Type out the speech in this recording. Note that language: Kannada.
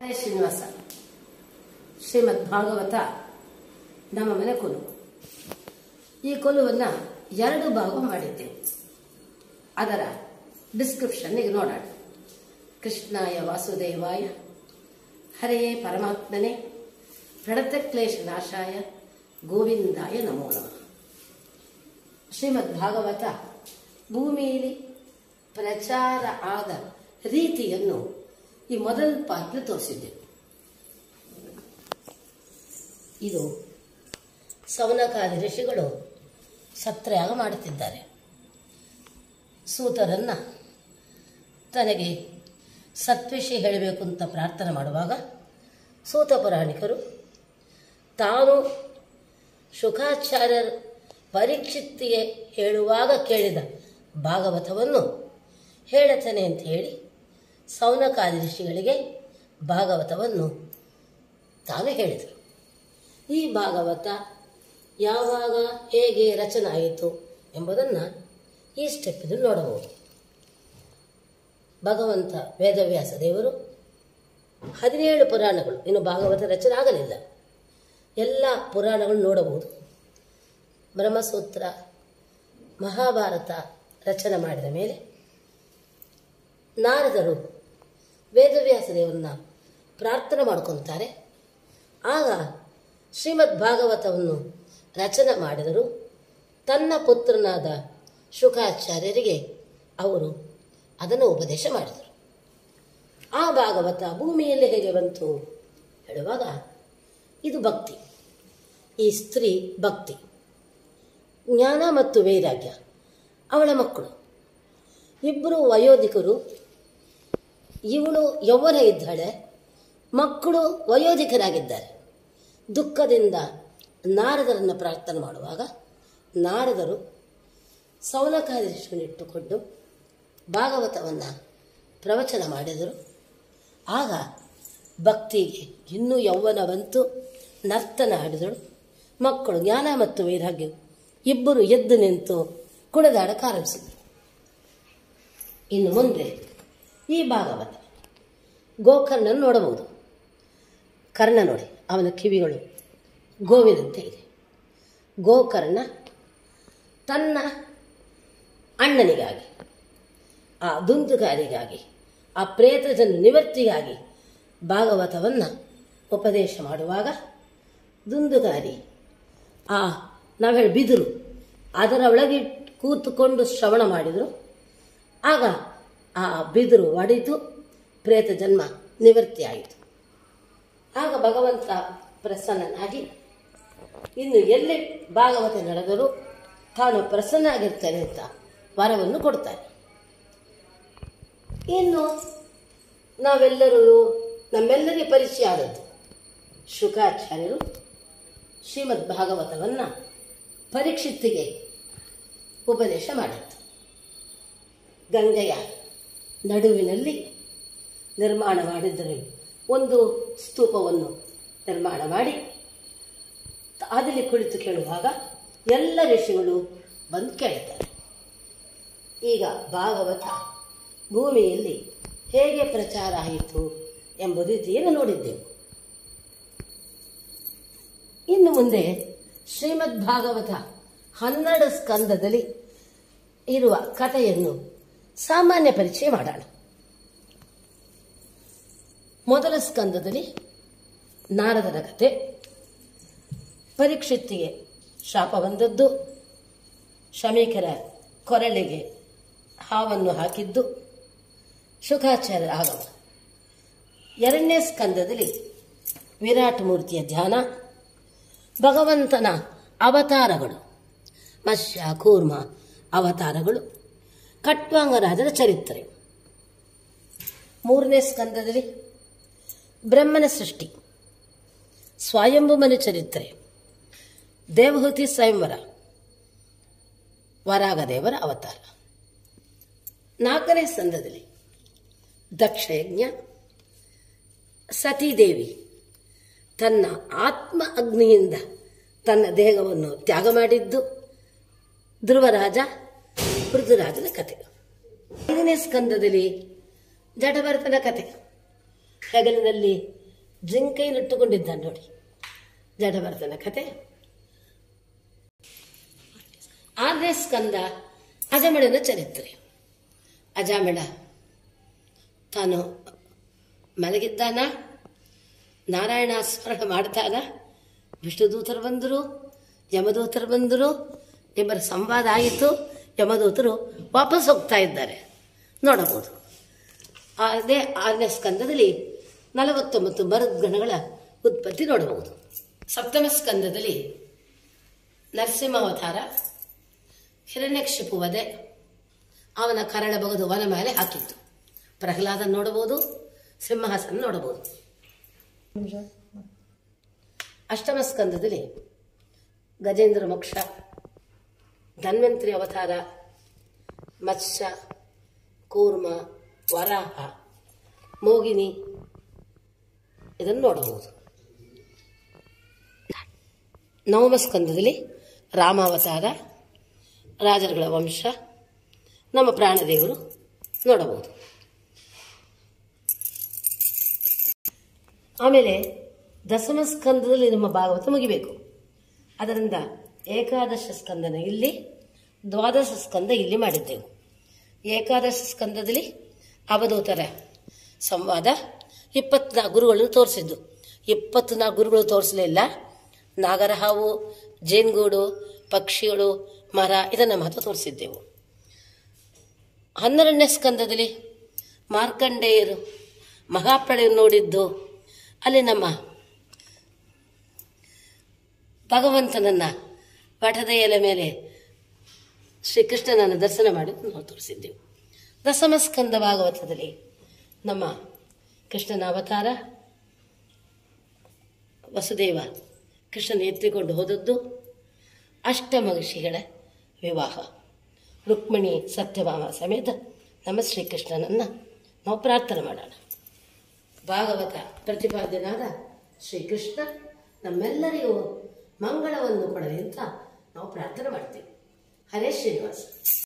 ಹರೇ ಶ್ರೀನಿವಾಸ ಶ್ರೀಮದ್ ಭಾಗವತ ನಮ್ಮ ಮನೆ ಕೊಲು ಈ ಕೊಲುವನ್ನು ಎರಡು ಭಾಗ ಮಾಡಿದ್ದೇವೆ ಅದರ ಡಿಸ್ಕ್ರಿಪ್ಷನ್ ಈಗ ನೋಡೋಣ ಕೃಷ್ಣಾಯ ವಾಸುದೇವಾಯ ಹರೆಯೇ ಪರಮಾತ್ಮನೇ ಪ್ರಣತಕ್ಲೇಶ ನಾಶಾಯ ಗೋವಿಂದಾಯ ನಮೋ ನಮಃ ಶ್ರೀಮದ್ ಭಾಗವತ ಭೂಮಿಯಲ್ಲಿ ಪ್ರಚಾರ ಆದ ರೀತಿಯನ್ನು ಈ ಮೊದಲ ಪಾತ್ರ ತೋರಿಸಿದ್ದೆವು ಇದು ಸವನಕಾದಿ ಋಷಿಗಳು ಸತ್ರ್ಯಾಗ ಮಾಡುತ್ತಿದ್ದಾರೆ ಸೂತರನ್ನ ತನಗೆ ಸತ್ವಿಷಯ ಹೇಳಬೇಕು ಅಂತ ಪ್ರಾರ್ಥನೆ ಮಾಡುವಾಗ ಸೂತ ಪುರಾಣಿಕರು ತಾನು ಶುಕಾಚಾರ್ಯರ ಪರೀಕ್ಷಿತ್ತಿಗೆ ಹೇಳುವಾಗ ಕೇಳಿದ ಭಾಗವತವನ್ನು ಹೇಳುತ್ತಾನೆ ಅಂತ ಹೇಳಿ ಸೌನಕಾದಿ ಋಷಿಗಳಿಗೆ ಭಾಗವತವನ್ನು ತಾನು ಹೇಳಿದರು ಈ ಭಾಗವತ ಯಾವಾಗ ಹೇಗೆ ರಚನೆ ಆಯಿತು ಎಂಬುದನ್ನು ಈ ಸ್ಟೆಪ್ಪಿನಲ್ಲಿ ನೋಡಬಹುದು ಭಗವಂತ ವೇದವ್ಯಾಸ ದೇವರು ಹದಿನೇಳು ಪುರಾಣಗಳು ಇನ್ನು ಭಾಗವತ ರಚನೆ ಆಗಲಿಲ್ಲ ಎಲ್ಲ ಪುರಾಣಗಳು ನೋಡಬಹುದು ಬ್ರಹ್ಮಸೂತ್ರ ಮಹಾಭಾರತ ರಚನೆ ಮಾಡಿದ ಮೇಲೆ ನಾರದರು ವೇದವ್ಯಾಸ ದೇವರನ್ನ ಪ್ರಾರ್ಥನೆ ಮಾಡ್ಕೊತಾರೆ ಆಗ ಶ್ರೀಮದ್ ಭಾಗವತವನ್ನು ರಚನೆ ಮಾಡಿದರು ತನ್ನ ಪುತ್ರನಾದ ಶುಕಾಚಾರ್ಯರಿಗೆ ಅವರು ಅದನ್ನು ಉಪದೇಶ ಮಾಡಿದರು ಆ ಭಾಗವತ ಭೂಮಿಯಲ್ಲಿ ಹೇಗೆ ಬಂತು ಹೇಳುವಾಗ ಇದು ಭಕ್ತಿ ಈ ಸ್ತ್ರೀ ಭಕ್ತಿ ಜ್ಞಾನ ಮತ್ತು ವೈರಾಗ್ಯ ಅವಳ ಮಕ್ಕಳು ಇಬ್ಬರು ವಯೋಧಿಕರು ಇವಳು ಯೌವನ ಇದ್ದಾಳೆ ಮಕ್ಕಳು ವಯೋಧಿಕರಾಗಿದ್ದಾರೆ ದುಃಖದಿಂದ ನಾರದರನ್ನು ಪ್ರಾರ್ಥನೆ ಮಾಡುವಾಗ ನಾರದರು ಸೌನಕಾದಿಷ್ಟನ್ನಿಟ್ಟುಕೊಂಡು ಭಾಗವತವನ್ನು ಪ್ರವಚನ ಮಾಡಿದರು ಆಗ ಭಕ್ತಿಗೆ ಇನ್ನೂ ಯೌವನ ಬಂತು ನರ್ತನ ಆಡಿದಳು ಮಕ್ಕಳು ಜ್ಞಾನ ಮತ್ತು ವೈರಾಗ್ಯ ಇಬ್ಬರು ಎದ್ದು ನಿಂತು ಕುಣಿದಾಡಕ್ಕೆ ಆರಂಭಿಸಿದರು ಇನ್ನು ಮುಂದೆ ಈ ಭಾಗವತ ಗೋಕರ್ಣನ ನೋಡಬಹುದು ಕರ್ಣ ನೋಡಿ ಅವನ ಕಿವಿಗಳು ಗೋವಿನಂತೆ ಇದೆ ಗೋಕರ್ಣ ತನ್ನ ಅಣ್ಣನಿಗಾಗಿ ಆ ದುಂದುಗಾರಿಗಾಗಿ ಆ ಪ್ರೇತಜನ ನಿವರ್ತಿಗಾಗಿ ಭಾಗವತವನ್ನು ಉಪದೇಶ ಮಾಡುವಾಗ ದುಂದುಗಾರಿ ಆ ನಾವು ಹೇಳಿ ಬಿದಿರು ಅದರ ಒಳಗೆ ಕೂತುಕೊಂಡು ಶ್ರವಣ ಮಾಡಿದರು ಆಗ ಆ ಬಿದಿರು ಒಡೆದು ಪ್ರೇತ ಜನ್ಮ ನಿವೃತ್ತಿ ಆಯಿತು ಆಗ ಭಗವಂತ ಪ್ರಸನ್ನನಾಗಿ ಇನ್ನು ಎಲ್ಲಿ ಭಾಗವತ ನಡೆದರೂ ತಾನು ಪ್ರಸನ್ನ ಆಗಿರ್ತಾನೆ ಅಂತ ವರವನ್ನು ಕೊಡ್ತಾರೆ ಇನ್ನು ನಾವೆಲ್ಲರೂ ನಮ್ಮೆಲ್ಲರಿಗೆ ಪರಿಚಯ ಆದದ್ದು ಶುಕಾಚಾರ್ಯರು ಶ್ರೀಮದ್ ಭಾಗವತವನ್ನು ಪರೀಕ್ಷಿತ್ತಿಗೆ ಉಪದೇಶ ಮಾಡಿತ್ತು ಗಂಗೆಯ ನಡುವಿನಲ್ಲಿ ನಿರ್ಮಾಣ ಮಾಡಿದ್ದರೆ ಒಂದು ಸ್ತೂಪವನ್ನು ನಿರ್ಮಾಣ ಮಾಡಿ ಅದಲ್ಲಿ ಕುಳಿತು ಕೇಳುವಾಗ ಎಲ್ಲ ಋಷಿಗಳು ಬಂದು ಕೇಳ್ತಾರೆ ಈಗ ಭಾಗವತ ಭೂಮಿಯಲ್ಲಿ ಹೇಗೆ ಪ್ರಚಾರ ಆಯಿತು ಎಂಬ ರೀತಿಯನ್ನು ನೋಡಿದ್ದೆವು ಇನ್ನು ಮುಂದೆ ಶ್ರೀಮದ್ ಭಾಗವತ ಹನ್ನೆರಡು ಸ್ಕಂದದಲ್ಲಿ ಇರುವ ಕಥೆಯನ್ನು ಸಾಮಾನ್ಯ ಪರಿಚಯ ಮಾಡೋಣ ಮೊದಲ ಸ್ಕಂದದಲ್ಲಿ ನಾರದರ ಕತೆ ಪರೀಕ್ಷಿತ್ತಿಗೆ ಶಾಪ ಬಂದದ್ದು ಶಮೀಕರ ಕೊರಳಿಗೆ ಹಾವನ್ನು ಹಾಕಿದ್ದು ಶುಕಾಚಾರ್ಯರ ಆಗಮ ಎರಡನೇ ಸ್ಕಂದದಲ್ಲಿ ವಿರಾಟ್ ಮೂರ್ತಿಯ ಧ್ಯಾನ ಭಗವಂತನ ಅವತಾರಗಳು ಮತ್ಸ್ಯ ಕೂರ್ಮ ಅವತಾರಗಳು ಕಟ್ವಾಂಗರಾಜರ ಚರಿತ್ರೆ ಮೂರನೇ ಸ್ಕಂದದಲ್ಲಿ ಬ್ರಹ್ಮನ ಸೃಷ್ಟಿ ಸ್ವಯಂಭುಮನ ಚರಿತ್ರೆ ದೇವಹೂತಿ ಸ್ವಯಂವರ ವರಾಗದೇವರ ಅವತಾರ ನಾಲ್ಕನೇ ಸಂದದಲ್ಲಿ ದಕ್ಷಯಜ್ಞ ಸತೀದೇವಿ ತನ್ನ ಆತ್ಮ ಅಗ್ನಿಯಿಂದ ತನ್ನ ದೇಹವನ್ನು ತ್ಯಾಗ ಮಾಡಿದ್ದು ಧ್ರುವರಾಜ ಪೃಥ್ವಿರಾಜನ ಕತೆ ಐದನೇ ಸ್ಕಂದದಲ್ಲಿ ಜಡಭರತನ ಕತೆ ಹೆಗಲಿನಲ್ಲಿ ಜಿಂಕೆಯನ್ನಿಟ್ಟುಕೊಂಡಿದ್ದಾನೆ ನೋಡಿ ಜಡಭರತನ ಕತೆ ಆರನೇ ಸ್ಕಂದ ಅಜಮಳನ ಚರಿತ್ರೆ ಅಜಾಮಿಳ ತಾನು ಮಲಗಿದ್ದಾನ ನಾರಾಯಣ ಸ್ಮರಣ ಮಾಡ್ತಾನ ವಿಷ್ಣುದೂತರು ಬಂದರು ಯಮದೂತರು ಬಂದರು ಇಬ್ಬರ ಸಂವಾದ ಆಯಿತು ಯಮದೂತರು ವಾಪಸ್ ಹೋಗ್ತಾ ಇದ್ದಾರೆ ನೋಡಬಹುದು ಅದೇ ಆರನೇ ಸ್ಕಂದದಲ್ಲಿ ನಲವತ್ತೊಂಬತ್ತು ಮರುದ್ಗಣಗಳ ಉತ್ಪತ್ತಿ ನೋಡಬಹುದು ಸಪ್ತಮ ಸ್ಕಂದದಲ್ಲಿ ನರಸಿಂಹಾವತಾರ ಹಿರಣ್ಯಕ್ಷಿಪು ವಧೆ ಅವನ ಕರಳ ಬಗೆದು ವನ ಮೇಲೆ ಹಾಕಿತ್ತು ಪ್ರಹ್ಲಾದ ನೋಡಬಹುದು ಸಿಂಹಾಸನ ನೋಡಬಹುದು ಅಷ್ಟಮ ಸ್ಕಂದದಲ್ಲಿ ಗಜೇಂದ್ರ ಮೋಕ್ಷ ಧನ್ವಂತರಿ ಅವತಾರ ಮತ್ಸ್ಯ ಕೂರ್ಮ ವರಾಹ ಮೋಗಿನಿ ಇದನ್ನು ನೋಡಬಹುದು ನವಮ ಸ್ಕಂದದಲ್ಲಿ ರಾಮಾವತಾರ ರಾಜರುಗಳ ವಂಶ ನಮ್ಮ ಪ್ರಾಣದೇವರು ನೋಡಬಹುದು ಆಮೇಲೆ ದಶಮ ಸ್ಕಂದದಲ್ಲಿ ನಮ್ಮ ಭಾಗವತ ಮುಗಿಬೇಕು ಅದರಿಂದ ಏಕಾದಶ ಸ್ಕಂದನ ಇಲ್ಲಿ ದ್ವಾದಶ ಸ್ಕಂದ ಇಲ್ಲಿ ಮಾಡಿದ್ದೆವು ಏಕಾದಶ ಸ್ಕಂದದಲ್ಲಿ ಅವಧೂತರ ಸಂವಾದ ಇಪ್ಪತ್ನಾಲ್ಕು ಗುರುಗಳು ತೋರಿಸಿದ್ದು ಇಪ್ಪತ್ನಾಲ್ಕು ಗುರುಗಳು ತೋರಿಸಲಿಲ್ಲ ನಾಗರಹಾವು ಜೇನುಗೂಡು ಪಕ್ಷಿಗಳು ಮರ ಇದನ್ನು ಮಾತ್ರ ತೋರಿಸಿದ್ದೆವು ಹನ್ನೆರಡನೇ ಸ್ಕಂದದಲ್ಲಿ ಮಾರ್ಕಂಡೇಯರು ಮಹಾಪ್ರಳಯ ನೋಡಿದ್ದು ಅಲ್ಲಿ ನಮ್ಮ ಭಗವಂತನನ್ನ ಪಠದ ಎಲೆ ಮೇಲೆ ಶ್ರೀಕೃಷ್ಣನನ್ನು ದರ್ಶನ ಮಾಡಿ ನಾವು ತೋರಿಸಿದ್ದೆವು ದಶಮ ಸ್ಕಂದ ಭಾಗವತದಲ್ಲಿ ನಮ್ಮ ಕೃಷ್ಣನ ಅವತಾರ ವಸುದೇವ ಕೃಷ್ಣನ ಎತ್ತಿಕೊಂಡು ಹೋದದ್ದು ಅಷ್ಟಮಹಿಷಿಗಳ ವಿವಾಹ ರುಕ್ಮಿಣಿ ಸತ್ಯಭಾಮ ಸಮೇತ ನಮ್ಮ ಶ್ರೀಕೃಷ್ಣನನ್ನು ನಾವು ಪ್ರಾರ್ಥನೆ ಮಾಡೋಣ ಭಾಗವತ ಪ್ರತಿಪಾದ್ಯನಾದ ಶ್ರೀಕೃಷ್ಣ ನಮ್ಮೆಲ್ಲರಿಗೂ ಮಂಗಳವನ್ನು ಕೊಡಲಿ ಅಂತ ನಾವು ಪ್ರಾರ್ಥನೆ ಮಾಡ್ತೀವಿ ಹರೇ ಶ್ರೀನಿವಾಸ